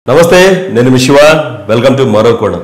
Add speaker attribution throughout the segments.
Speaker 1: నమస్తే నేను మీ Shiva welcome to మరో కోణం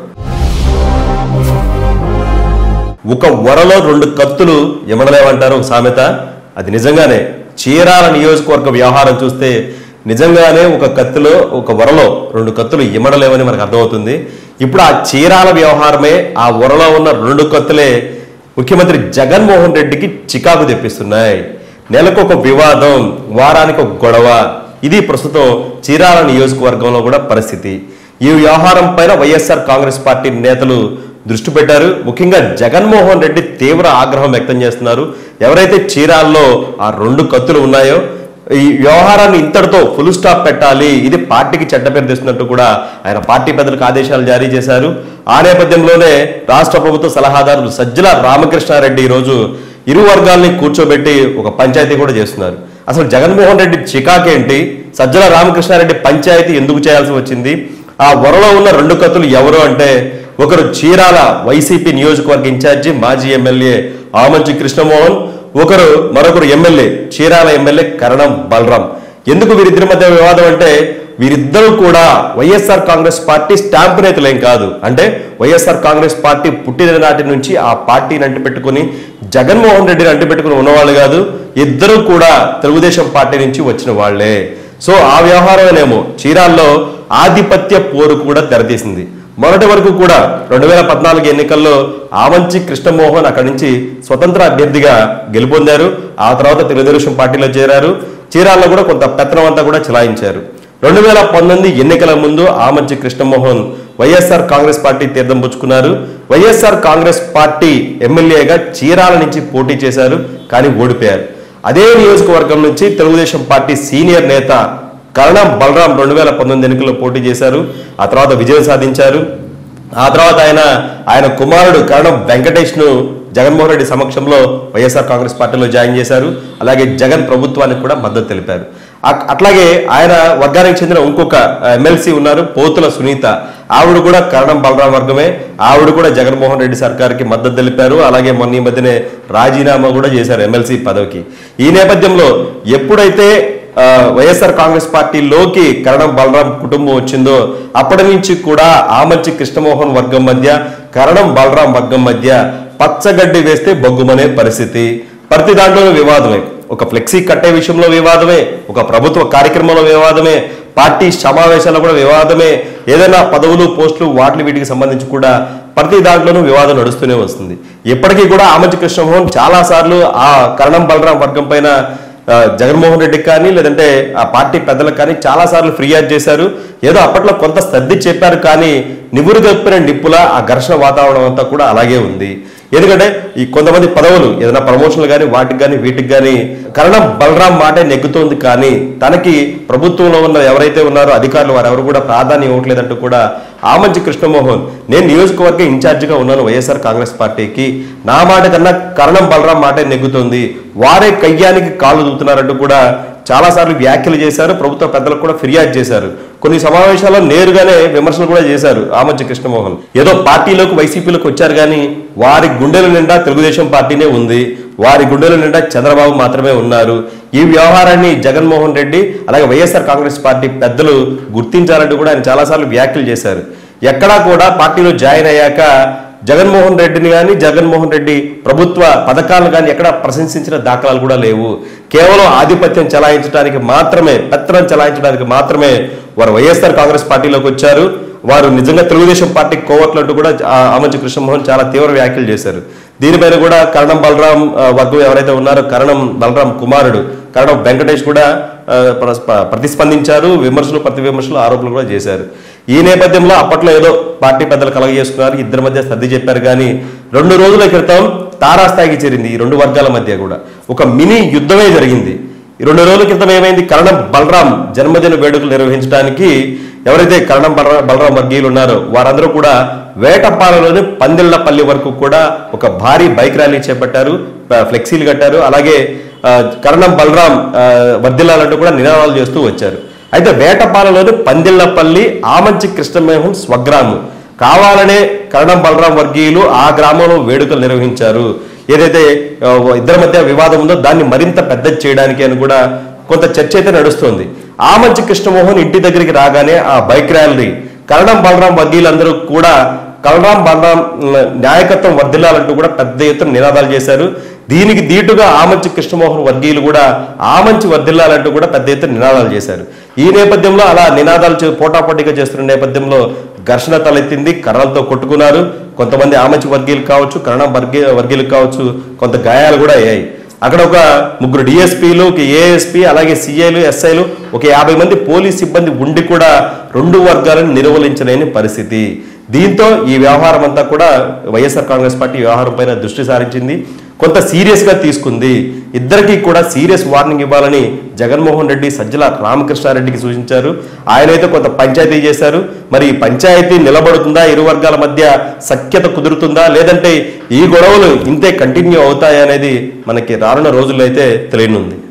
Speaker 1: ఒక వరలో రెండు కత్తులు ఎమడలేమంటారు ఒక సామెత అది నిజంగానే చీరాల నియోజకవర్గ వ్యవహారం చూస్తే నిజంగానే ఒక కత్తిలో ఒక వరలో రెండు కత్తులు ఇమడలేవని మనకు అర్థమవుతుంది ఇప్పుడు ఆ చీరాల వ్యవహారమే ఆ వరలో ఉన్న రెండు కత్తులే ముఖ్యమంత్రి జగన్మోహన్ రెడ్డికి చికాకు తెప్పిస్తున్నాయి నెలకు ఒక వివాదం వారానికి ఒక గొడవ ఇది ప్రస్తుతం చీరాల నియోజకవర్గంలో కూడా పరిస్థితి ఈ వ్యవహారం పైన వైఎస్ఆర్ కాంగ్రెస్ పార్టీ నేతలు దృష్టి పెట్టారు ముఖ్యంగా జగన్మోహన్ రెడ్డి తీవ్ర ఆగ్రహం వ్యక్తం చేస్తున్నారు ఎవరైతే చీరాల్లో ఆ రెండు కత్తులు ఉన్నాయో ఈ వ్యవహారాన్ని ఇంతటితో ఫుల్ స్టాప్ పెట్టాలి ఇది పార్టీకి చెడ్డ పేరు తెస్తున్నట్టు కూడా ఆయన పార్టీ పెద్దలకు ఆదేశాలు జారీ చేశారు ఆ నేపథ్యంలోనే రాష్ట్ర ప్రభుత్వ సలహాదారులు సజ్జల రామకృష్ణారెడ్డి ఈరోజు ఇరు వర్గాల్ని కూర్చోబెట్టి ఒక పంచాయతీ కూడా చేస్తున్నారు అసలు జగన్మోహన్ రెడ్డి చికాకేంటి సజ్జల రామకృష్ణారెడ్డి పంచాయతీ ఎందుకు చేయాల్సి వచ్చింది ఆ వరలో ఉన్న రెండు కత్తులు ఎవరు అంటే ఒకరు చీరాల వైసీపీ నియోజకవర్గ ఇన్ఛార్జి మాజీ ఎమ్మెల్యే ఆమంచి కృష్ణమోహన్ ఒకరు మరొకరు ఎమ్మెల్యే చీరాల ఎమ్మెల్యే కరణం బలరాం ఎందుకు వీరిద్దరి మధ్య వివాదం అంటే వీరిద్దరూ కూడా వైఎస్ఆర్ కాంగ్రెస్ పార్టీ స్టాంపు నేతలేం కాదు అంటే వైఎస్ఆర్ కాంగ్రెస్ పార్టీ పుట్టిన నాటి నుంచి ఆ పార్టీని అంటిపెట్టుకుని జగన్మోహన్ రెడ్డిని అంటిపెట్టుకుని ఉన్నవాళ్ళు కాదు ఇద్దరు కూడా తెలుగుదేశం పార్టీ నుంచి వచ్చిన వాళ్లే సో ఆ వ్యవహారమేనేమో చీరాల్లో ఆధిపత్య పోరు కూడా తెరతీసింది మొన్నటి వరకు కూడా రెండు వేల పద్నాలుగు ఎన్నికల్లో ఆమంచి కృష్ణమోహన్ అక్కడి నుంచి స్వతంత్ర అభ్యర్థిగా గెలుపొందారు ఆ తర్వాత తెలుగుదేశం పార్టీలో చేరారు చీరాల్లో కూడా కొంత పెత్తనం అంతా కూడా చెలాయించారు రెండు వేల పంతొమ్మిది ఎన్నికల ముందు Amanchi Krishnamohan YSR Congress party తీర్థం పుచ్చుకున్నారు వైఎస్ఆర్ కాంగ్రెస్ పార్టీ ఎమ్మెల్యేగా చీరాల నుంచి పోటీ చేశారు కానీ ఓడిపోయారు అదే నియోజకవర్గం నుంచి తెలుగుదేశం పార్టీ సీనియర్ నేత కరణం బలరాం రెండు వేల పంతొమ్మిది ఎన్నికల్లో పోటీ చేశారు ఆ తర్వాత విజయం సాధించారు ఆ తర్వాత ఆయన ఆయన కుమారుడు కరణం వెంకటేష్ ను జగన్మోహన్ రెడ్డి సమక్షంలో వైఎస్ఆర్ కాంగ్రెస్ పార్టీలో జాయిన్ చేశారు అలాగే జగన్ ప్రభుత్వానికి కూడా మద్దతు తెలిపారు అ- అట్లాగే ఆయన వర్గానికి చెందిన ఇంకొక ఎమ్మెల్సీ ఉన్నారు పోతుల సునీత ఆవిడ కూడా కరణం బలరాం వర్గమే ఆవిడ కూడా జగన్మోహన్ రెడ్డి సర్కార్కి మద్దతు తెలిపారు అలాగే మొన్న ఈ మధ్యనే రాజీనామా కూడా చేశారు ఎమ్మెల్సీ పదవికి ఈ నేపథ్యంలో ఎప్పుడైతే ఆ, వైఎస్ఆర్ కాంగ్రెస్ పార్టీలోకి కరణం బలరాం కుటుంబం వచ్చిందో అప్పటి నుంచి కూడా ఆమంచి కృష్ణమోహన్ వర్గం మధ్య కరణం బలరాం వర్గం మధ్య పచ్చగడ్డి వేస్తే బొగ్గుమనే పరిస్థితి ప్రతి దాంట్లోనూ వివాదమే ఒక ఫ్లెక్సీ కట్టే విషయంలో వివాదమే ఒక ప్రభుత్వ కార్యక్రమంలో వివాదమే పార్టీ సమావేశాల్లో కూడా వివాదమే ఏదైనా పదవులు పోస్టులు వాటి వీటికి సంబంధించి కూడా ప్రతి దాంట్లోనూ వివాదం నడుస్తూనే వస్తుంది ఇప్పటికీ కూడా ఆమంచి కృష్ణమోహన్ చాలా సార్లు ఆ కరణం బలరాం వర్గం పైన ఆ, జగన్మోహన్ రెడ్డికి కానీ లేదంటే ఆ పార్టీ పెద్దలకు కానీ చాలా సార్లు ఫిర్యాదు చేశారు ఏదో అప్పట్లో కొంత సర్ది చెప్పారు కానీ నివురు గప్పిన నిప్పుల ఆ ఘర్షణ వాతావరణం అంతా కూడా అలాగే ఉంది ఎందుకంటే ఈ కొంతమంది పదవులు ఏదైనా ప్రమోషన్లు కానీ వాటికి కానీ వీటికి కానీ కరణం బలరాం మాటే నెగ్గుతోంది కానీ తనకి ప్రభుత్వంలో ఉన్న ఎవరైతే ఉన్నారో అధికారులు వారు ఎవరు కూడా ప్రాధాన్యం ఇవ్వట్లేదంటూ కూడా ఆమంచి కృష్ణమోహన్ నేను నియోజకవర్గ ఇన్ఛార్జిగా ఉన్నాను వైఎస్ఆర్ కాంగ్రెస్ పార్టీకి నా మాట కన్నా కరణం బలరాం మాటే నెగ్గుతోంది వారే కయ్యానికి కాళ్ళు దూతున్నారంటూ కూడా చాలా సార్లు వ్యాఖ్యలు చేశారు ప్రభుత్వ పెద్దలకు కూడా ఫిర్యాదు చేశారు కొన్ని సమావేశాల్లో నేరుగానే విమర్శలు కూడా చేశారు ఆమంచి కృష్ణమోహన్ ఏదో పార్టీలోకి వైసీపీలోకి వచ్చారు కానీ వారి గుండెల నిండా తెలుగుదేశం పార్టీనే ఉంది వారి గుండెల నిండా చంద్రబాబు మాత్రమే ఉన్నారు ఈ వ్యవహారాన్ని జగన్మోహన్ రెడ్డి అలాగే వైఎస్ఆర్ కాంగ్రెస్ పార్టీ పెద్దలు గుర్తించాలంటూ కూడా ఆయన చాలాసార్లు వ్యాఖ్యలు చేశారు ఎక్కడా కూడా పార్టీలో జాయిన్ అయ్యాక జగన్మోహన్ రెడ్డిని కానీ జగన్మోహన్ రెడ్డి ప్రభుత్వ పథకాలను కానీ ఎక్కడ ప్రశంసించిన దాఖలాలు కూడా లేవు కేవలం ఆధిపత్యం చెలాయించడానికి మాత్రమే పెత్తనం చెలాయించడానికి మాత్రమే వారు వైఎస్ఆర్ కాంగ్రెస్ పార్టీలోకి వచ్చారు వారు నిజంగా తెలుగుదేశం పార్టీ కోవట్లంటూ కూడా ఆ ఆమంచి కృష్ణమోహన్ చాలా తీవ్ర వ్యాఖ్యలు చేశారు దీనిపైన కూడా కరణం బలరాం ఆ, వర్గం ఎవరైతే ఉన్నారో కరణం బలరాం కుమారుడు కరణం వెంకటేష్ కూడా ఆ, ప్ర- ప్ర- ప్రతిస్పందించారు విమర్శలు ప్రతి విమర్శలు ఆరోపణలు కూడా చేశారు ఈ నేపథ్యంలో అప్పట్లో ఏదో పార్టీ పెద్దలు కలగజేసుకున్నారు ఇద్దరి మధ్య సర్ది చెప్పారు కానీ రెండు రోజుల క్రితం తారాస్థాయికి చేరింది ఈ రెండు వర్గాల మధ్య కూడా ఒక మినీ యుద్ధమే జరిగింది ఈ రెండు రోజుల క్రితం ఏమైంది కరణం బలరాం జన్మదిన వేడుకలు నిర్వహించడానికి ఎవరైతే కరణం బలరాం బలరాం వర్గీయులు ఉన్నారో వారందరూ కూడా వేటపాలలోని పందిళ్లపల్లి వరకు కూడా ఒక భారీ బైక్ ర్యాలీ చేపట్టారు ఆ, ఫ్లెక్సీలు కట్టారు అలాగే ఆ, కరణం బలరాం ఆ, వర్ధిల్లాలంటూ కూడా నినాదాలు చేస్తూ వచ్చారు అయితే వేటపాలలోని పందిళ్లపల్లి ఆమంచి కృష్ణమోహన్ స్వగ్రామం కావాలనే కరణం బలరాం వర్గీయులు ఆ గ్రామంలో వేడుకలు నిర్వహించారు ఏదైతే ఆ, ఇద్దరి మధ్య వివాదం ఉందో దాన్ని మరింత పెద్ద చేయడానికి అని కూడా కొంత చర్చ అయితే నడుస్తోంది ఆమంచి కృష్ణమోహన్ ఇంటి దగ్గరికి రాగానే ఆ బైక్ ర్యాలీ కరణం బలరాం వర్గీయులందరూ కూడా కలరాం బలరాం ఉమ్, నాయకత్వం వర్ధిల్లాలంటూ కూడా పెద్ద ఎత్తున నినాదాలు చేశారు దీనికి దీటుగా ఆమంచి కృష్ణమోహన్ వర్గీయులు కూడా ఆమంచి వర్ధిల్లాలంటూ కూడా పెద్ద ఎత్తున నినాదాలు చేశారు ఈ నేపథ్యంలో అలా నినాదాలు చే- పోటాపోటీగా చేస్తున్న నేపథ్యంలో ఘర్షణ తలెత్తింది కర్రలతో కొట్టుకున్నారు కొంతమంది ఆమంచి వర్గీయులు కావచ్చు కరణం వర్గీ వర్గీయులు కావచ్చు కొంత గాయాలు కూడా అయ్యాయి అక్కడ ఒక ముగ్గురు డిఎస్పీలు ఒక ఏఎస్పీ అలాగే సిఐలు ఎస్ఐలు ఒక యాభై మంది పోలీస్ సిబ్బంది ఉండి కూడా రెండు వర్గాలను నిర్వహించలేని పరిస్థితి దీంతో ఈ వ్యవహారం అంతా కూడా వైఎస్ఆర్ కాంగ్రెస్ పార్టీ ఈ వ్యవహారం పైన దృష్టి సారించింది కొంత సీరియస్ గా తీసుకుంది ఇద్దరికి కూడా సీరియస్ వార్నింగ్ ఇవ్వాలని జగన్మోహన్ రెడ్డి సజ్జల రామకృష్ణారెడ్డికి సూచించారు ఆయనైతే కొంత పంచాయతీ చేశారు మరి ఈ పంచాయతీ నిలబడుతుందా ఇరు వర్గాల మధ్య సఖ్యత కుదురుతుందా లేదంటే ఈ గొడవలు ఇంతే కంటిన్యూ అవుతాయా అనేది మనకి రానున్న రోజుల్లో అయితే తెలియనుంది